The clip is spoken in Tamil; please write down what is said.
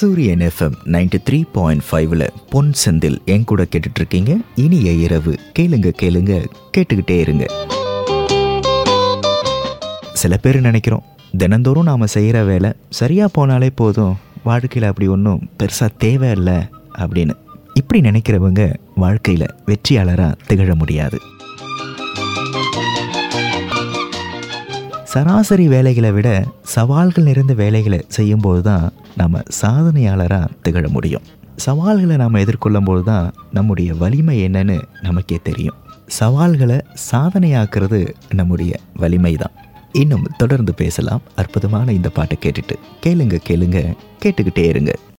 சூரியன் எஃப்எம் நைன்டி த்ரீ பாயிண்ட் ஃபைவ்ல பொன் செந்தில் என் கூட கேட்டுட்டு இருக்கீங்க இனிய இரவு கேளுங்க கேளுங்க கேட்டுக்கிட்டே இருங்க சில பேர் நினைக்கிறோம் தினந்தோறும் நாம் செய்கிற வேலை சரியாக போனாலே போதும் வாழ்க்கையில் அப்படி ஒன்றும் பெருசாக தேவையில்லை அப்படின்னு இப்படி நினைக்கிறவங்க வாழ்க்கையில் வெற்றியாளராக திகழ முடியாது சராசரி வேலைகளை விட சவால்கள் நிறைந்த வேலைகளை செய்யும்போது தான் நம்ம சாதனையாளராக திகழ முடியும் சவால்களை நாம் எதிர்கொள்ளும்போது தான் நம்முடைய வலிமை என்னன்னு நமக்கே தெரியும் சவால்களை சாதனையாக்குறது நம்முடைய வலிமை தான் இன்னும் தொடர்ந்து பேசலாம் அற்புதமான இந்த பாட்டை கேட்டுட்டு கேளுங்க கேளுங்க கேட்டுக்கிட்டே இருங்க